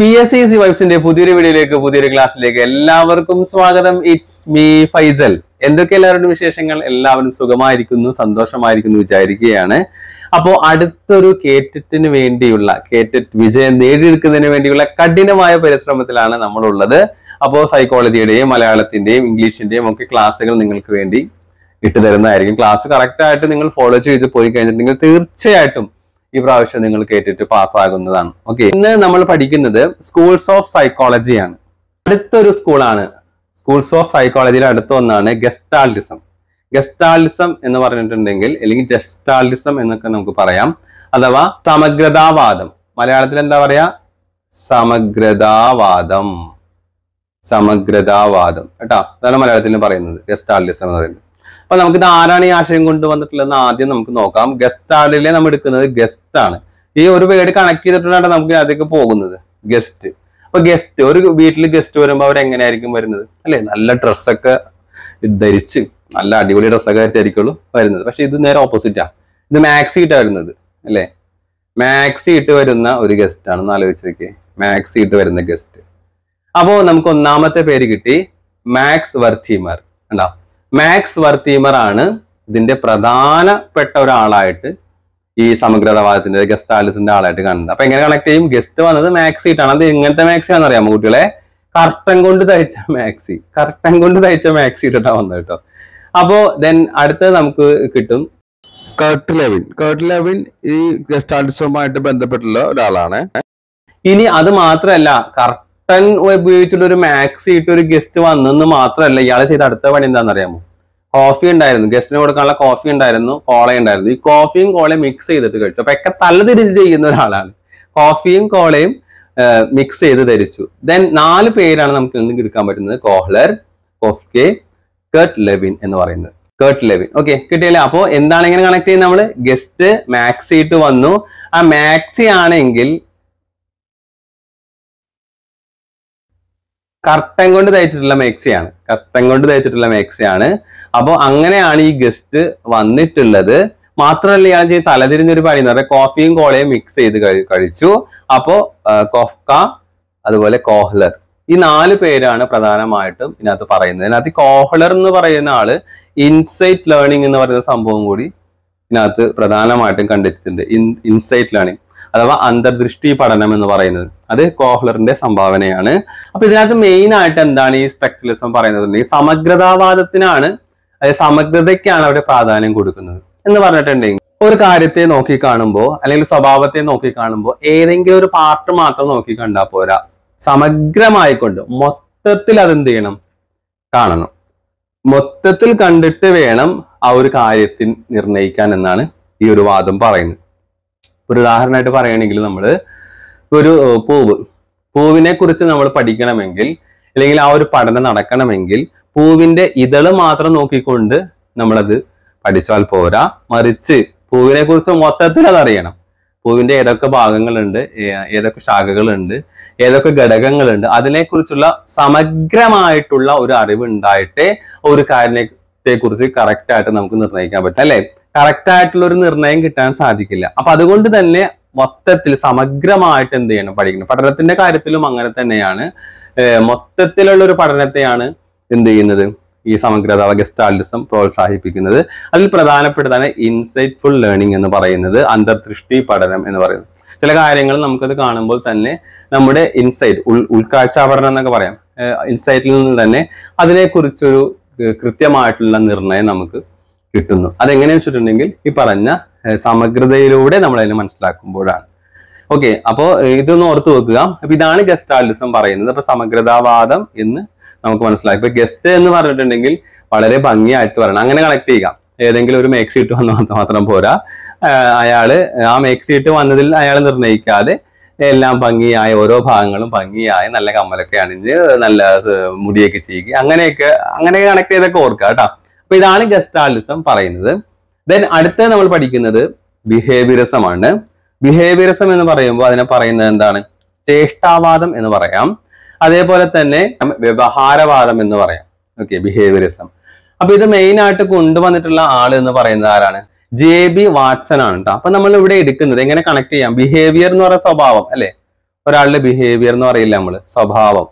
P S C C വൈബ്സിന്റെ പുതിയൊരു വീഡിയോയിലേക്ക് പുതിയൊരു ക്ലാസ്സിലേക്ക് എല്ലാവർക്കും സ്വാഗതം ഇറ്റ്സ് മീ ഫൈസൽ എന്തൊക്കെ എല്ലാവരുടെ വിശേഷങ്ങൾ എല്ലാവരും സുഖമായിരിക്കുന്നു സന്തോഷമായിരിക്കുന്നു വിചാരിക്കുകയാണ് അപ്പോ അടുത്തൊരു കേറ്ററ്റിന് വേണ്ടിയുള്ള കേറ്ററ്റ് വിജയം നേടിയെടുക്കുന്നതിന് വേണ്ടിയുള്ള കഠിനമായ പരിശ്രമത്തിലാണ് നമ്മളുള്ളത് അപ്പോൾ സൈക്കോളജിയുടെയും മലയാളത്തിന്റെയും ഇംഗ്ലീഷിന്റെയും ഒക്കെ ക്ലാസ്സുകൾ നിങ്ങൾക്ക് വേണ്ടി ഇട്ടു തരുന്നതായിരിക്കും ക്ലാസ് കറക്റ്റ് ആയിട്ട് നിങ്ങൾ ഫോളോ ചെയ്ത് പോയി കഴിഞ്ഞിട്ടുണ്ടെങ്കിൽ തീർച്ചയായിട്ടും ഈ പ്രാവശ്യം നിങ്ങൾ കേട്ടിട്ട് പാസ്സാകുന്നതാണ് ഓക്കെ ഇന്ന് നമ്മൾ പഠിക്കുന്നത് സ്കൂൾസ് ഓഫ് സൈക്കോളജിയാണ് അടുത്തൊരു സ്കൂളാണ് സ്കൂൾസ് ഓഫ് സൈക്കോളജിയുടെ അടുത്ത ഒന്നാണ് ഗസ്റ്റാൾഡിസം ഗസ്റ്റാൾഡിസം എന്ന് പറഞ്ഞിട്ടുണ്ടെങ്കിൽ അല്ലെങ്കിൽ ജസ്റ്റാൾഡിസം എന്നൊക്കെ നമുക്ക് പറയാം അഥവാ സമഗ്രതാവാദം മലയാളത്തിൽ എന്താ പറയാ സമഗ്രതാവാദം സമഗ്രതാവാദം കേട്ടോ അതാണ് മലയാളത്തിൽ പറയുന്നത് ഗസ്റ്റാൾഡിസം എന്ന് പറയുന്നത് അപ്പൊ നമുക്ക് ഇത് ആരാണ് ഈ ആശയം കൊണ്ടുവന്നിട്ടുള്ളതെന്ന് ആദ്യം നമുക്ക് നോക്കാം ഗസ്റ്റാളിലെ നമ്മൾ എടുക്കുന്നത് ഗസ്റ്റ് ആണ് ഈ ഒരു വേർഡ് കണക്ട് ചെയ്തിട്ടാണ് നമുക്ക് അതിലേക്ക് പോകുന്നത് ഗസ്റ്റ് അപ്പൊ ഗസ്റ്റ് ഒരു വീട്ടിൽ ഗസ്റ്റ് വരുമ്പോൾ അവർ എങ്ങനെയായിരിക്കും വരുന്നത് അല്ലെ നല്ല ഡ്രസ്സൊക്കെ ധരിച്ച് നല്ല അടിപൊളി ഡ്രസ്സൊക്കെ ധരിച്ചായിരിക്കുള്ളൂ വരുന്നത് പക്ഷെ ഇത് നേരെ ഓപ്പോസിറ്റാ ഇത് മാക്സി ഇട്ടാ വരുന്നത് അല്ലേ മാക്സി ഇട്ട് വരുന്ന ഒരു ഗസ്റ്റ് ആണ് ഒന്ന് ആലോചിച്ച് നോക്കിയേ മാക്സി ഇട്ട് വരുന്ന ഗസ്റ്റ് അപ്പോ നമുക്ക് ഒന്നാമത്തെ പേര് കിട്ടി മാക്സ് വർത്തീമർ ഉണ്ടോ മാക്സ് വർത്തീമർ ആണ് ഇതിന്റെ പ്രധാനപ്പെട്ട ഒരാളായിട്ട് ഈ സമഗ്രതവാദത്തിന്റെ ഗസ്റ്റാലിസിന്റെ ആളായിട്ട് കാണുന്നത് അപ്പൊ എങ്ങനെ കണക്ട് ചെയ്യും ഗസ്റ്റ് വന്നത് മാക്സി ഇട്ടാണ് അത് എങ്ങനത്തെ മാക്സി ആണെന്ന് അറിയാമോ കുട്ടികളെ കർട്ടൻ കൊണ്ട് തയ്ച്ച മാക്സി കർട്ടൻ കൊണ്ട് തയ്ച്ച മാക്സി ഇട്ടിട്ടാ വന്നത് കേട്ടോ അപ്പോ ദെൻ അടുത്തത് നമുക്ക് കിട്ടും കർട്ട് ലെവിൻ കർട്ട് ലെവിൻ ഈ ഗസ്റ്റാലിസവുമായിട്ട് ബന്ധപ്പെട്ടുള്ള ഒരാളാണ് ഇനി അത് മാത്രമല്ല കർട്ടൻ ഉപയോഗിച്ചിട്ട് ഒരു മാക്സി ഇട്ട് ഒരു ഗസ്റ്റ് വന്നെന്ന് മാത്രമല്ല ഇയാൾ ചെയ്ത അടുത്ത പണി എന്താണെന്ന് അറിയാമോ കോഫി ഉണ്ടായിരുന്നു ഗസ്റ്റിന് കൊടുക്കാനുള്ള കോഫി ഉണ്ടായിരുന്നു കോള ഉണ്ടായിരുന്നു ഈ കോഫിയും കോളയും മിക്സ് ചെയ്തിട്ട് കഴിച്ചു അപ്പൊ ഒക്കെ തലതിരിച്ച് ചെയ്യുന്ന ഒരാളാണ് കോഫിയും കോളയും മിക്സ് ചെയ്ത് ധരിച്ചു ദെൻ നാല് പേരാണ് നമുക്ക് ഇന്ന് എടുക്കാൻ പറ്റുന്നത് കോഹ്ലർ കൊഫ്കെ കർട്ട് ലെവിൻ എന്ന് പറയുന്നത് കർട്ട് ലെവിൻ ഓക്കെ കിട്ടിയല്ലേ അപ്പോ എന്താണ് ഇങ്ങനെ കണക്ട് ചെയ്യുന്നത് നമ്മള് ഗസ്റ്റ് മാക്സി ഇട്ട് വന്നു ആ മാക്സി ആണെങ്കിൽ കർട്ടൻ കൊണ്ട് തയ്ച്ചിട്ടുള്ള മേക്സിയാണ് കർട്ടൻ കൊണ്ട് തയ്ച്ചിട്ടുള്ള മേക്സിയാണ് അപ്പോൾ അങ്ങനെയാണ് ഈ ഗസ്റ്റ് വന്നിട്ടുള്ളത് മാത്രമല്ല ഇയാൾ ചെയ്ത് തലതിരിഞ്ഞൊരു പണി എന്ന് പറയാം കോഫിയും കോളയും മിക്സ് ചെയ്ത് കഴി- കഴിച്ചു അപ്പോ ആ, കൊഫ്ക അതുപോലെ കോഹ്ലർ ഈ നാല് പേരാണ് പ്രധാനമായിട്ടും ഇതിനകത്ത് പറയുന്നത് ഇതിനകത്ത് ഈ കോഹ്ലർ എന്ന് പറയുന്ന ആള് ഇൻസൈറ്റ് ലേണിംഗ് എന്ന് പറയുന്ന സംഭവം കൂടി ഇതിനകത്ത് പ്രധാനമായിട്ടും കണ്ടെത്തിയിട്ടുണ്ട് ഇൻസൈറ്റ് ലേണിംഗ് അഥവാ അന്തർദൃഷ്ടി പഠനം എന്ന് പറയുന്നത് അത് കോഹ്ലറിന്റെ സംഭാവനയാണ് അപ്പൊ ഇതിനകത്ത് മെയിൻ ആയിട്ട് എന്താണ് ഈ സ്ട്രക്ചറലിസം പറയുന്നത് ഈ സമഗ്രതാവാദത്തിനാണ് അതായത് സമഗ്രതയ്ക്കാണ് അവിടെ പ്രാധാന്യം കൊടുക്കുന്നത് എന്ന് പറഞ്ഞിട്ടുണ്ടെങ്കിൽ ഒരു കാര്യത്തെ നോക്കി കാണുമ്പോൾ അല്ലെങ്കിൽ സ്വഭാവത്തെ നോക്കി കാണുമ്പോൾ ഏതെങ്കിലും ഒരു പാർട്ട് മാത്രം നോക്കി കണ്ടാൽ പോരാ സമഗ്രമായിക്കൊണ്ട് മൊത്തത്തിൽ അതെന്ത് ചെയ്യണം കാണണം മൊത്തത്തിൽ കണ്ടിട്ട് വേണം ആ ഒരു കാര്യത്തിൽ നിർണ്ണയിക്കാൻ എന്നാണ് ഈ ഒരു വാദം പറയുന്നത് ഒരു ഉദാഹരണമായിട്ട് പറയുകയാണെങ്കിൽ നമ്മൾ ഒരു ഏർ, പൂവ് പൂവിനെ കുറിച്ച് നമ്മൾ പഠിക്കണമെങ്കിൽ അല്ലെങ്കിൽ ആ ഒരു പഠനം നടക്കണമെങ്കിൽ പൂവിന്റെ ഇതള് മാത്രം നോക്കിക്കൊണ്ട് നമ്മളത് പഠിച്ചാൽ പോരാ മറിച്ച് പൂവിനെ കുറിച്ച് മൊത്തത്തിൽ അതറിയണം പൂവിന്റെ ഏതൊക്കെ ഭാഗങ്ങളുണ്ട് ഏ- ഏതൊക്കെ ശാഖകളുണ്ട് ഏതൊക്കെ ഘടകങ്ങളുണ്ട് അതിനെക്കുറിച്ചുള്ള സമഗ്രമായിട്ടുള്ള ഒരു അറിവ് ഉണ്ടായിട്ടേ ഒരു കാര്യത്തെ കുറിച്ച് കറക്റ്റ് ആയിട്ട് നമുക്ക് നിർണ്ണയിക്കാൻ പറ്റും അല്ലെ കറക്റ്റ് ആയിട്ടുള്ള ഒരു നിർണ്ണയം കിട്ടാൻ സാധിക്കില്ല അപ്പൊ അതുകൊണ്ട് തന്നെ മൊത്തത്തിൽ സമഗ്രമായിട്ട് എന്ത് ചെയ്യണം പഠിക്കണം പഠനത്തിന്റെ കാര്യത്തിലും അങ്ങനെ തന്നെയാണ് ഏർ മൊത്തത്തിലുള്ള ഒരു പഠനത്തെയാണ് എന്ത് ചെയ്യുന്നത് ഈ സമഗ്രത ഗസ്റ്റാൾഡിസം പ്രോത്സാഹിപ്പിക്കുന്നത് അതിൽ പ്രധാനപ്പെട്ടതാണ് ഇൻസൈറ്റ്ഫുൾ ലേണിംഗ് എന്ന് പറയുന്നത് അന്തർദൃഷ്ടി പഠനം എന്ന് പറയുന്നത് ചില കാര്യങ്ങൾ നമുക്കത് കാണുമ്പോൾ തന്നെ നമ്മുടെ ഇൻസൈറ്റ് ഉൾ ഉൾക്കാഴ്ച പഠനം എന്നൊക്കെ പറയാം ഇൻസൈറ്റിൽ നിന്ന് തന്നെ അതിനെക്കുറിച്ചൊരു ഏർ കൃത്യമായിട്ടുള്ള നിർണയം നമുക്ക് കിട്ടുന്നു അതെങ്ങനെയാണെന്ന് വെച്ചിട്ടുണ്ടെങ്കിൽ ഈ പറഞ്ഞ ഏർ സമഗ്രതയിലൂടെ നമ്മൾ അതിനെ മനസ്സിലാക്കുമ്പോഴാണ് ഓക്കെ അപ്പോ ഏർ ഇതൊന്ന് ഓർത്ത് വെക്കുക അപ്പൊ ഇതാണ് ഗസ്റ്റാൾഡിസം പറയുന്നത് അപ്പൊ സമഗ്രതാവാദം എന്ന് നമുക്ക് മനസ്സിലായി ഇപ്പൊ ഗസ്റ്റ് എന്ന് പറഞ്ഞിട്ടുണ്ടെങ്കിൽ വളരെ ഭംഗിയായിട്ട് പറയണം അങ്ങനെ കണക്ട് ചെയ്യാം ഏതെങ്കിലും ഒരു മേക്സി ഇട്ട് വന്ന മാത്രം പോരാ ആഹ് അയാള് ആ മേക്സി ഇട്ട് വന്നതിൽ അയാൾ നിർണ്ണയിക്കാതെ എല്ലാം ഭംഗിയായ ഓരോ ഭാഗങ്ങളും ഭംഗിയായ നല്ല കമ്മലൊക്കെ അണിഞ്ഞ് നല്ല ഏർ മുടിയൊക്കെ ചെയ്യുക അങ്ങനെയൊക്കെ അങ്ങനെ കണക്ട് ചെയ്തൊക്കെ ഓർക്കുക കേട്ടോ അപ്പൊ ഇതാണ് ഗസ്റ്റാളിസം പറയുന്നത് ദെൻ അടുത്ത നമ്മൾ പഠിക്കുന്നത് ബിഹേവിയറിസം ആണ് ബിഹേവിയറിസം എന്ന് പറയുമ്പോൾ അതിനെ പറയുന്നത് എന്താണ് ചേഷ്ടാവാദം എന്ന് പറയാം അതേപോലെ തന്നെ വ്യവഹാരവാദം എന്ന് പറയാം ഓക്കെ ബിഹേവിയറിസം അപ്പൊ ഇത് മെയിൻ ആയിട്ട് കൊണ്ടുവന്നിട്ടുള്ള ആള് എന്ന് പറയുന്നത് ആരാണ് ജെ ബി വാട്സൺ ആണ് കേട്ടോ അപ്പൊ നമ്മൾ ഇവിടെ എടുക്കുന്നത് എങ്ങനെ കണക്ട് ചെയ്യാം ബിഹേവിയർ എന്ന് പറയുന്ന സ്വഭാവം അല്ലെ ഒരാളുടെ ബിഹേവിയർ എന്ന് പറയില്ല നമ്മള് സ്വഭാവം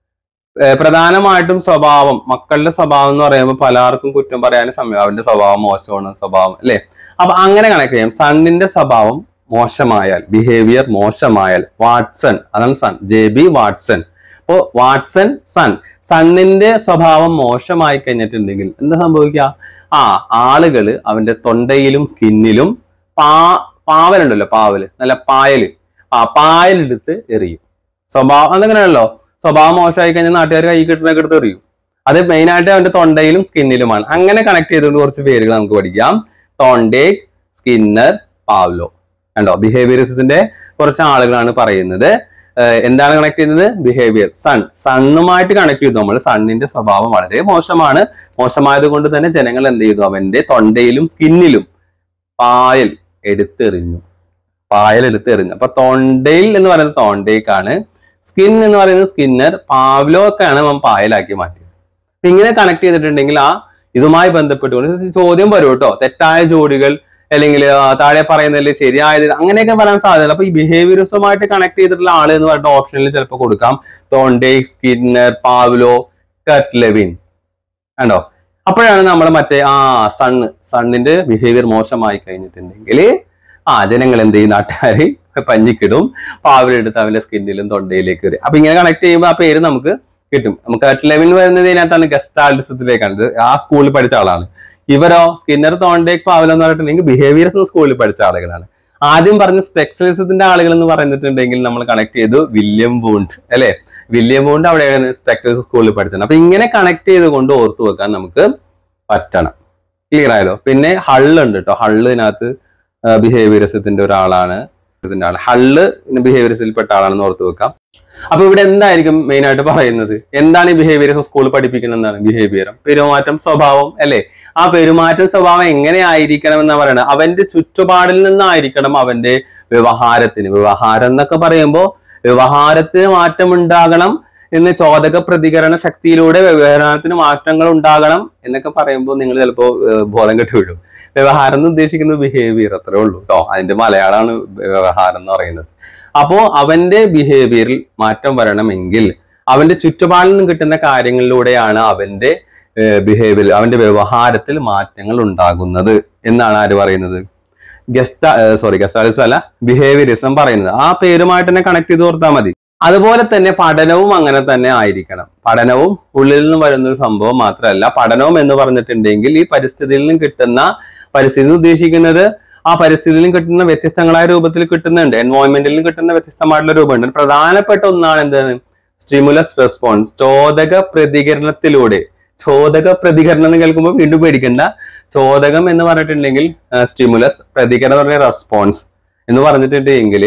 ഏർ പ്രധാനമായിട്ടും സ്വഭാവം മക്കളുടെ സ്വഭാവം എന്ന് പറയുമ്പോൾ പലർക്കും കുറ്റം പറയാനും സമയം അവന്റെ സ്വഭാവം മോശമാണ് സ്വഭാവം അല്ലെ അപ്പൊ അങ്ങനെ കണക്ട് ചെയ്യാം സണ്ണിന്റെ സ്വഭാവം മോശമായാൽ ബിഹേവിയർ മോശമായാൽ വാട്സൺ അതാണ് സൺ ജെ ബി വാട്സൺ അപ്പോ വാട്സൺ സൺ സണ്ണിന്റെ സ്വഭാവം മോശമായി കഴിഞ്ഞിട്ടുണ്ടെങ്കിൽ എന്താ സംഭവിക്കുക ആ ആളുകള് അവന്റെ തൊണ്ടയിലും സ്കിന്നിലും പാ പാവലുണ്ടല്ലോ പാവല് നല്ല പായല് ആ പായലെടുത്ത് എറിയും സ്വഭാവം അതങ്ങനെയാണല്ലോ സ്വഭാവം മോശമായി കഴിഞ്ഞാൽ നാട്ടുകാർ കൈ കിട്ടുന്നൊക്കെ എടുത്ത് എറിയും അത് മെയിൻ ആയിട്ട് അവന്റെ തൊണ്ടയിലും സ്കിന്നിലുമാണ് അങ്ങനെ കണക്ട് ചെയ്തുകൊണ്ട് കുറച്ച് പേരുകൾ നമുക്ക് പഠിക്കാം ടോണ്ടേക്ക് സ്കിന്നർ പാവ്ലോ കണ്ടോ ബിഹേവിയറിസത്തിന്റെ കുറച്ച് ആളുകളാണ് പറയുന്നത് ഏഹ് എന്താണ് കണക്ട് ചെയ്യുന്നത് ബിഹേവിയർ സൺ സണ്ണുമായിട്ട് കണക്ട് ചെയ്തു നമ്മൾ സണ്ണിന്റെ സ്വഭാവം വളരെ മോശമാണ് മോശമായത് കൊണ്ട് തന്നെ ജനങ്ങൾ എന്ത് ചെയ്തു അവന്റെ തൊണ്ടയിലും സ്കിന്നിലും പായൽ എടുത്തെറിഞ്ഞു പായൽ എടുത്തെറിഞ്ഞു അപ്പൊ തൊണ്ടയിൽ എന്ന് പറയുന്നത് തോണ്ടേക്കാണ് സ്കിൻ എന്ന് പറയുന്നത് സ്കിന്നർ പാവ്ലോ ഒക്കെയാണ് അവൻ പായലാക്കി മാറ്റിയത് അപ്പൊ ഇങ്ങനെ കണക്ട് ചെയ്തിട്ടുണ്ടെങ്കിൽ ആ ഇതുമായി ബന്ധപ്പെട്ടുകൊണ്ട് ചോദ്യം വരും കേട്ടോ തെറ്റായ ജോഡികൾ അല്ലെങ്കിൽ ആ, താഴെ പറയുന്നതിൽ ശരിയായത് അങ്ങനെയൊക്കെ പറയാൻ സാധ്യത അപ്പൊ ഈ ബിഹേവിയറിസവുമായിട്ട് കണക്ട് ചെയ്തിട്ടുള്ള ആള് എന്ന് പറഞ്ഞിട്ട് ഓപ്ഷനിൽ ചിലപ്പോൾ കൊടുക്കാം Thorndike Skinner Pavlov Kurt Lewin കണ്ടോ അപ്പോഴാണ് നമ്മൾ മറ്റേ ആ സണ്ണ് സണ്ണിന്റെ ബിഹേവിയർ മോശമായി കഴിഞ്ഞിട്ടുണ്ടെങ്കിൽ ആ ജനങ്ങൾ എന്ത് ചെയ്യും നാട്ടുകാര് പഞ്ഞിക്കിടും പാവലെടുത്ത് അവന്റെ സ്കിന്നിലും തൊണ്ടയിലേക്ക് വരും അപ്പൊ ഇങ്ങനെ കണക്ട് ചെയ്യുമ്പോൾ ആ പേര് നമുക്ക് കിട്ടും നമുക്ക് കട്ട് ലെവിൻ വരുന്നത് ഇതിനകത്താണ് ഗസ്റ്റാൾഡിസത്തിലേക്കാണ് ഇത് ആ സ്കൂളിൽ പഠിച്ച ആളാണ് ഇവരോ സ്കിന്നർ തോണ്ടേക്ക് പാവലം എന്ന് പറഞ്ഞിട്ടുണ്ടെങ്കിൽ ബിഹേവിയർസ് സ്കൂളിൽ പഠിച്ച ആളുകളാണ് ആദ്യം പറഞ്ഞ സ്ട്രക്ചറിസത്തിന്റെ ആളുകൾ എന്ന് പറഞ്ഞിട്ടുണ്ടെങ്കിൽ നമ്മൾ കണക്ട് ചെയ്തു വില്യം ബൂണ്ട് അല്ലെ വില്യം ബൂണ്ട് അവിടെയാണ് സ്ട്രക്ചറിസ് സ്കൂളിൽ പഠിച്ചത് അപ്പൊ ഇങ്ങനെ കണക്ട് ചെയ്തുകൊണ്ട് ഓർത്തു വെക്കാൻ നമുക്ക് പറ്റണം ക്ലിയർ ആയല്ലോ പിന്നെ ഹള്ള് ഉണ്ട് കേട്ടോ ഹള്ളിനകത്ത് ബിഹേവിയറിസത്തിന്റെ ഒരാളാണ് ഇതിന്റെ ആള് ഹള്ള് ബിഹേവിയറിസിൽ പെട്ട ആളാണെന്ന് ഓർത്തു വെക്കാം അപ്പൊ ഇവിടെ എന്തായിരിക്കും മെയിൻ ആയിട്ട് പറയുന്നത് എന്താണ് ഈ ബിഹേവിയർ സ്കൂളിൽ പഠിപ്പിക്കുന്നത് എന്താണ് ബിഹേവിയറും പെരുമാറ്റം സ്വഭാവം അല്ലെ ആ പെരുമാറ്റം സ്വഭാവം എങ്ങനെ ആയിരിക്കണം എന്ന് പറയുന്നത് അവന്റെ ചുറ്റുപാടിൽ നിന്നായിരിക്കണം അവന്റെ വ്യവഹാരത്തിന് വ്യവഹാരം എന്നൊക്കെ പറയുമ്പോൾ വ്യവഹാരത്തിന് മാറ്റം ഉണ്ടാകണം എന്ന് ചോദക പ്രതികരണ ശക്തിയിലൂടെ വ്യവഹാരത്തിന് മാറ്റങ്ങൾ ഉണ്ടാകണം എന്നൊക്കെ പറയുമ്പോൾ നിങ്ങൾ ചിലപ്പോൾ ബോധം കെട്ടി വീഴും വ്യവഹാരം എന്ന് ഉദ്ദേശിക്കുന്നത് ബിഹേവിയർ അത്രേ ഉള്ളൂ കേട്ടോ അതിന്റെ മലയാളമാണ് വ്യവഹാരം എന്ന് പറയുന്നത് അപ്പോ അവന്റെ ബിഹേവിയറിൽ മാറ്റം വരണമെങ്കിൽ അവന്റെ ചുറ്റുപാടിൽ നിന്നും കിട്ടുന്ന കാര്യങ്ങളിലൂടെയാണ് അവന്റെ ബിഹേവിയർ അവന്റെ വ്യവഹാരത്തിൽ മാറ്റങ്ങൾ ഉണ്ടാകുന്നത് എന്നാണ് ആര് പറയുന്നത് ഗസ്റ്റ സോറി ഗസ്റ്റാലിസം അല്ല ബിഹേവിയറിസം പറയുന്നത് ആ പേരുമായിട്ട് തന്നെ കണക്ട് ചെയ്ത് ഓർത്താൽ മതി അതുപോലെ തന്നെ പഠനവും അങ്ങനെ തന്നെ ആയിരിക്കണം പഠനവും ഉള്ളിൽ നിന്ന് വരുന്ന ഒരു സംഭവം മാത്രമല്ല പഠനവും എന്ന് പറഞ്ഞിട്ടുണ്ടെങ്കിൽ ഈ പരിസ്ഥിതിയിൽ നിന്നും കിട്ടുന്ന പരിസ്ഥിതി എന്ന് ഉദ്ദേശിക്കുന്നത് ആ പരിസ്ഥിതിയിലും കിട്ടുന്ന വ്യത്യസ്തങ്ങളായ രൂപത്തിൽ കിട്ടുന്നുണ്ട് എൻവയോൺമെന്റിൽ നിന്ന് കിട്ടുന്ന വ്യത്യസ്തമായിട്ടുള്ള രൂപമുണ്ട് പ്രധാനപ്പെട്ട ഒന്നാണ് എന്താണ് സ്റ്റിമുലസ് റെസ്പോൺസ് ചോദക പ്രതികരണത്തിലൂടെ ചോദക പ്രതികരണം എന്ന് കേൾക്കുമ്പോൾ വീണ്ടും പേടിക്കണ്ട ചോദകം എന്ന് പറഞ്ഞിട്ടുണ്ടെങ്കിൽ സ്റ്റിമുലസ് പ്രതികരണം എന്ന് പറഞ്ഞ റെസ്പോൺസ് എന്ന് പറഞ്ഞിട്ടുണ്ടെങ്കിൽ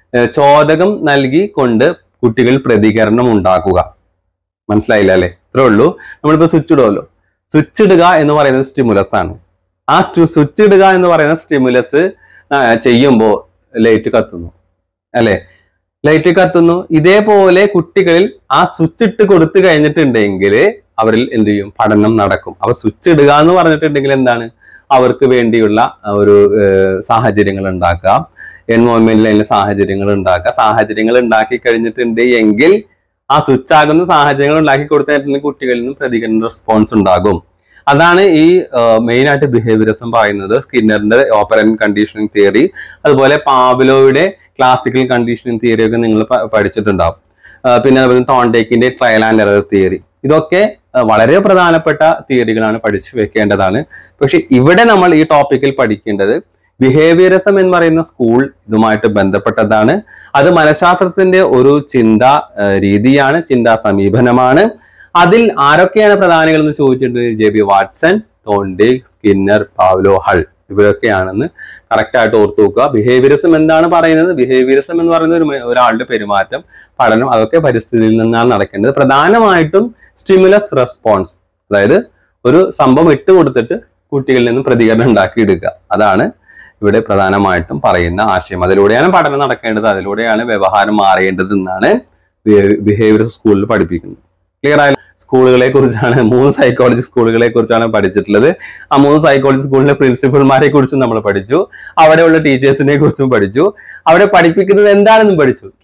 ചോദകം നൽകിക്കൊണ്ട് കുട്ടികൾ പ്രതികരണം ഉണ്ടാക്കുക മനസ്സിലായില്ല അല്ലെ ഇത്രേ ഉള്ളൂ നമ്മളിപ്പോ സ്വിച്ച് ഇടുമല്ലോ സ്വിച്ച് ഇടുക എന്ന് പറയുന്നത് സ്റ്റിമുലസ് ആണ് ആ സ്വിച്ച് ഇടുക എന്ന് പറയുന്ന സ്റ്റിമുലസ് ചെയ്യുമ്പോൾ ലൈറ്റ് കത്തുന്നു അല്ലെ ലൈറ്റ് കത്തുന്നു ഇതേപോലെ കുട്ടികളിൽ ആ സ്വിച്ച് ഇട്ട് കൊടുത്തു കഴിഞ്ഞിട്ടുണ്ടെങ്കിൽ അവരിൽ എന്ത് ചെയ്യും പഠനം നടക്കും അപ്പൊ സ്വിച്ച് ഇടുക എന്ന് പറഞ്ഞിട്ടുണ്ടെങ്കിൽ എന്താണ് അവർക്ക് വേണ്ടിയുള്ള ഒരു സാഹചര്യങ്ങൾ ഉണ്ടാക്കുക എൻവയോൺമെന്റിൽ അതിന് സാഹചര്യങ്ങൾ ഉണ്ടാക്കുക സാഹചര്യങ്ങൾ ഉണ്ടാക്കി കഴിഞ്ഞിട്ടുണ്ട് എങ്കിൽ ആ സ്വിച്ച് ആകുന്ന സാഹചര്യങ്ങൾ ഉണ്ടാക്കി കൊടുത്തിട്ടുണ്ടെങ്കിൽ കുട്ടികളിൽ നിന്നും പ്രതികരണ റെസ്പോൺസ് ഉണ്ടാകും അതാണ് ഈ മെയിൻ ആയിട്ട് ബിഹേവിയറിസം പറയുന്നത് സ്കിന്നറിന്റെ ഓപ്പറന്റ് കണ്ടീഷനിങ് തിയറി അതുപോലെ പാവലോയുടെ ക്ലാസിക്കൽ കണ്ടീഷനിങ് തിയറി ഒക്കെ നിങ്ങൾ പഠിച്ചിട്ടുണ്ടാവും പിന്നെ അതുപോലെ തോണ്ടേക്കിന്റെ ട്രയൽ ആൻഡ് എറർ തിയറി ഇതൊക്കെ വളരെ പ്രധാനപ്പെട്ട തിയറികളാണ് പഠിച്ചു വെക്കേണ്ടതാണ് പക്ഷെ ഇവിടെ നമ്മൾ ഈ ടോപ്പിക്കിൽ പഠിക്കേണ്ടത് ബിഹേവിയറിസം എന്ന് പറയുന്ന സ്കൂൾ ഇതുമായിട്ട് ബന്ധപ്പെട്ടതാണ് അത് മനഃശാസ്ത്രത്തിന്റെ ഒരു ചിന്ത രീതിയാണ് ചിന്താ സമീപനമാണ് അതിൽ ആരൊക്കെയാണ് പ്രധാനികൾ എന്ന് ചോദിച്ചിട്ടുണ്ട് J B Watson Thorndike Skinner Pavlov Hull ഇവരൊക്കെയാണെന്ന് കറക്റ്റ് ആയിട്ട് ഓർത്തു നോക്കുക ബിഹേവിയറിസം എന്താണ് പറയുന്നത് ബിഹേവിയറിസം എന്ന് പറയുന്നത് ഒരു ഒരാളുടെ പെരുമാറ്റം പഠനം അതൊക്കെ പരിസ്ഥിതിയിൽ നിന്നാണ് നടക്കേണ്ടത് പ്രധാനമായിട്ടും സ്റ്റിമുലസ് റെസ്പോൺസ് അതായത് ഒരു സംഭവം ഇട്ട് കൊടുത്തിട്ട് കുട്ടികളിൽ നിന്ന് പ്രതികരണം ഉണ്ടാക്കിയെടുക്കുക അതാണ് ഇവിടെ പ്രധാനമായിട്ടും പറയുന്ന ആശയം അതിലൂടെയാണ് പഠനം നടക്കേണ്ടത് അതിലൂടെയാണ് വ്യവഹാരം മാറേണ്ടത് എന്നാണ് ബിഹേവിയർ സ്കൂളിൽ പഠിപ്പിക്കുന്നത് ക്ലിയർ ആയ സ്കൂളുകളെ കുറിച്ചാണ് മൂന്ന് സൈക്കോളജി സ്കൂളുകളെ കുറിച്ചാണ് പഠിച്ചിട്ടുള്ളത് ആ മൂന്ന് സൈക്കോളജി സ്കൂളിലെ പ്രിൻസിപ്പൽമാരെ കുറിച്ചും നമ്മൾ പഠിച്ചു അവിടെയുള്ള ടീച്ചേഴ്സിനെ കുറിച്ചും പഠിച്ചു അവിടെ പഠിപ്പിക്കുന്നത് എന്താണെന്നും പഠിച്ചു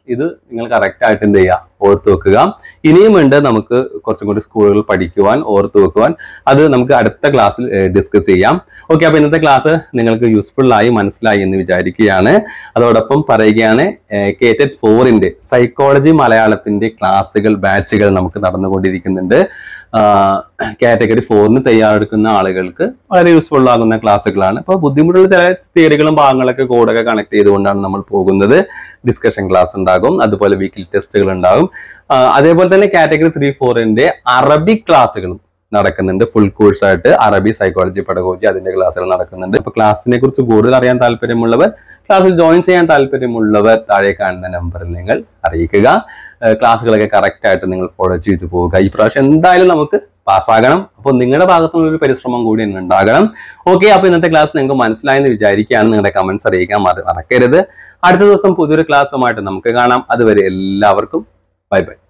ഇത് നിങ്ങൾ കറക്റ്റ് ആയിട്ട് എന്ത് ചെയ്യുക ഓർത്ത് വെക്കുക ഇനിയും ഉണ്ട് നമുക്ക് കുറച്ചും കൂടി സ്കൂളുകൾ പഠിക്കുവാൻ ഓർത്ത് വെക്കുവാൻ അത് നമുക്ക് അടുത്ത ക്ലാസ്സിൽ ഡിസ്കസ് ചെയ്യാം ഓക്കെ അപ്പൊ ഇന്നത്തെ ക്ലാസ് നിങ്ങൾക്ക് യൂസ്ഫുൾ ആയി മനസ്സിലായി എന്ന് വിചാരിക്കുകയാണ് അതോടൊപ്പം പറയുകയാണ് കേറ്റഡ് ഫോറിന്റെ സൈക്കോളജി മലയാളത്തിന്റെ ക്ലാസ്സുകൾ ബാച്ചുകൾ നമുക്ക് നടന്നുകൊണ്ടിരിക്കുന്നുണ്ട് കാറ്റഗറി ഫോറിന് തയ്യാറെടുക്കുന്ന ആളുകൾക്ക് വളരെ യൂസ്ഫുൾ ആകുന്ന ക്ലാസ്സുകളാണ് അപ്പോൾ ബുദ്ധിമുട്ടുള്ള ചില തിയറികളും ഭാഗങ്ങളൊക്കെ കോഡൊക്കെ കണക്ട് ചെയ്തുകൊണ്ടാണ് നമ്മൾ പോകുന്നത് ഡിസ്കഷൻ ക്ലാസ് ഉണ്ടാകും അതുപോലെ വീക്കിലി ടെസ്റ്റുകൾ ഉണ്ടാകും ആ, അതേപോലെ തന്നെ കാറ്റഗറി ത്രീ ഫോറിന്റെ അറബിക് ക്ലാസ്സുകളും നടക്കുന്നുണ്ട് ഫുൾ കോഴ്സ് ആയിട്ട് അറബി സൈക്കോളജി പെഡഗോജി അതിന്റെ ക്ലാസ്സുകൾ നടക്കുന്നുണ്ട് അപ്പൊ ക്ലാസ്സിനെ കുറിച്ച് കൂടുതൽ അറിയാൻ താല്പര്യമുള്ളവർ ക്ലാസ്സിൽ ജോയിൻ ചെയ്യാൻ താല്പര്യമുള്ളവർ താഴെ കാണുന്ന നമ്പറിൽ നിങ്ങൾ അറിയിക്കുക ഏഹ് ക്ലാസ്സുകളൊക്കെ കറക്റ്റ് ആയിട്ട് നിങ്ങൾ ഫോളോ ചെയ്തു പോവുക ഈ പ്രാവശ്യം എന്തായാലും നമുക്ക് പാസ്സാകണം അപ്പോൾ നിങ്ങളുടെ ഭാഗത്തുനിന്നുള്ള ഒരു പരിശ്രമം കൂടി ഇന്ന് ഉണ്ടാകണം ഓക്കെ അപ്പൊ ഇന്നത്തെ ക്ലാസ് നിങ്ങൾക്ക് മനസ്സിലായെന്ന് വിചാരിക്കുകയാണ് നിങ്ങളുടെ കമന്റ്സ് അറിയിക്കാൻ മറ- മറക്കരുത് അടുത്ത ദിവസം പുതിയൊരു ക്ലാസ്സുമായിട്ട് നമുക്ക് കാണാം അതുവരെ എല്ലാവർക്കും ബൈ ബൈ